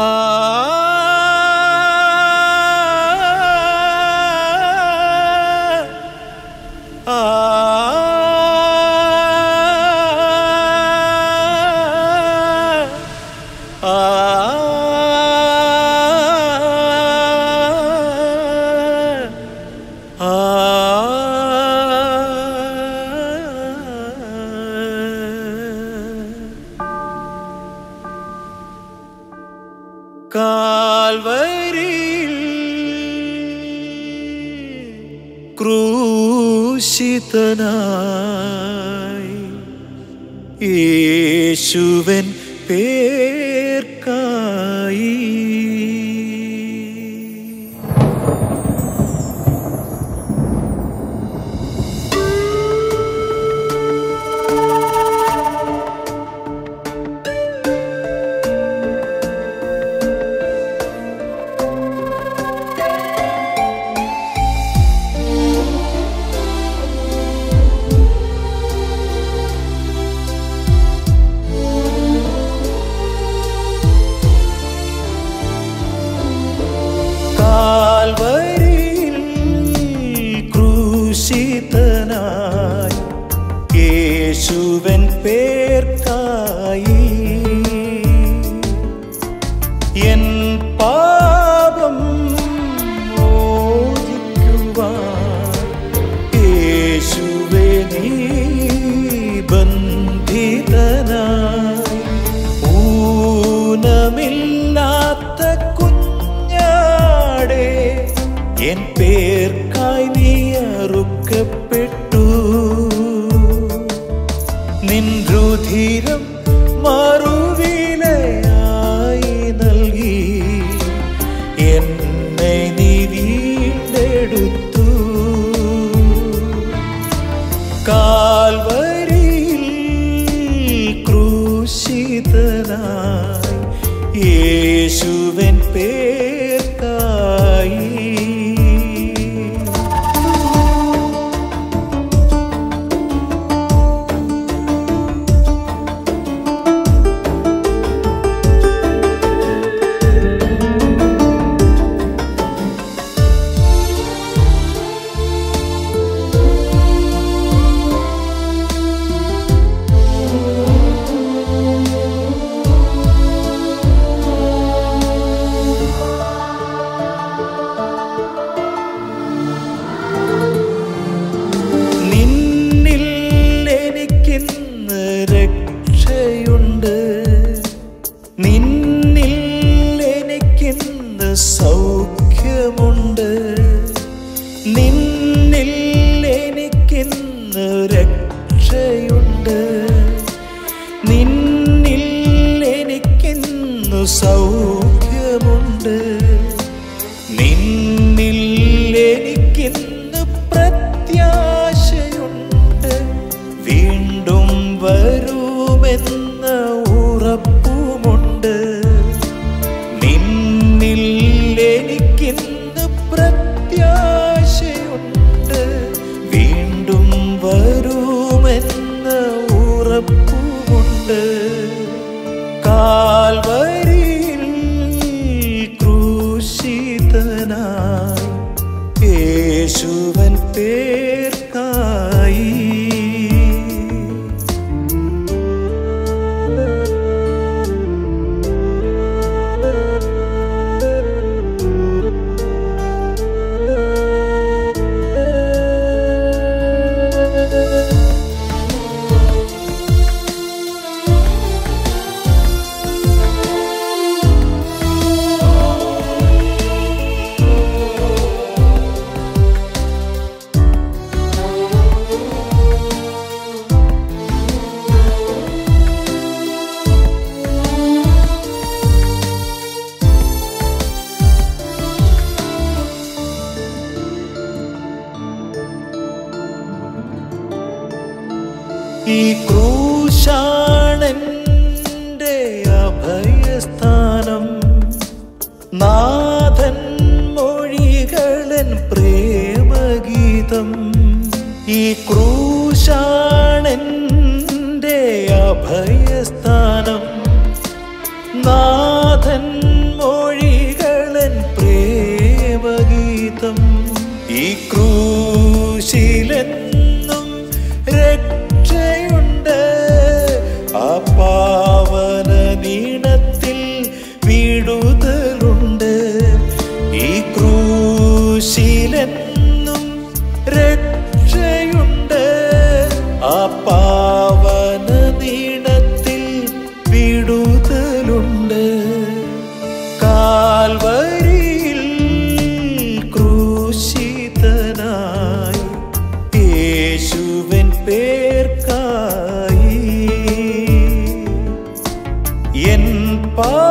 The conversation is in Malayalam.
കാൽവരിയിൽ ക്രൂശിതനായി യേശുവൻ പേർക്കായി കാൽവരിയിൽ ക്രൂശിതനായി യേശുവൻ പേർക്കായി എൻ പാപം മോചിക്കുവാൻ യേശുവേ നീ ബന്ധിതനായി ഊനമില്ലാത്ത കുഞ്ഞാടേ എൻ പേർക്കായി നീ അറുക്കപ്പെട്ടു നിൻ രുധിരം മറുവിലയായി നൽകി എന്നെ നീ വീണ്ടെടുത്തു കാൽവരിയിൽ ക്രൂശിതനായി യേശുവൻ പേർക്കായി നിന്നിൽ എനിക്കിന്ന് രക്ഷയുണ്ട് നിന്നിൽ എനിക്കിന്ന് സൗഖ്യമുണ്ട് നിന്നിൽ എനിക്കിന്ന് രക്ഷയുണ്ട് നിന്നിൽ എനിക്കിന്നു സൗഖ്യമുണ്ട് നിന്നിൽ എനിക്കിന്ന് പ്രത്യാശയുണ്ട് വീണ്ടും വരുമെന്ന ഉറപ്പുമുണ്ട് നിന്നിൽ എനിക്കിന്ന് പ്രത്യാശയുണ്ട് വീണ്ടും വരുമെന്ന ഉറപ്പുമുണ്ട് കാൽവരിയിൽ ക്രൂശിതനായി യേശുവൻ പേർക്കായി ഈ ക്രൂശാണെൻ്റെ അഭയസ്ഥാനം നാഥൻ മൊഴികളൻ പ്രേമഗീതം ഈ ക്രൂശാണെൻ്റെ അഭയസ്ഥാനം നാഥൻ ആ പാവന നീണത്തിൽ വീടുതലുണ്ട് ഈ ക്രൂശിലെന്നും രക്ഷയുണ്ട് ആ പാവന നീണത്തിൽ വീടുതലുണ്ട് കാൽവരിയിൽ ക്രൂശിതനായി യേശുവൻ പേർക്കായി എൻ പാ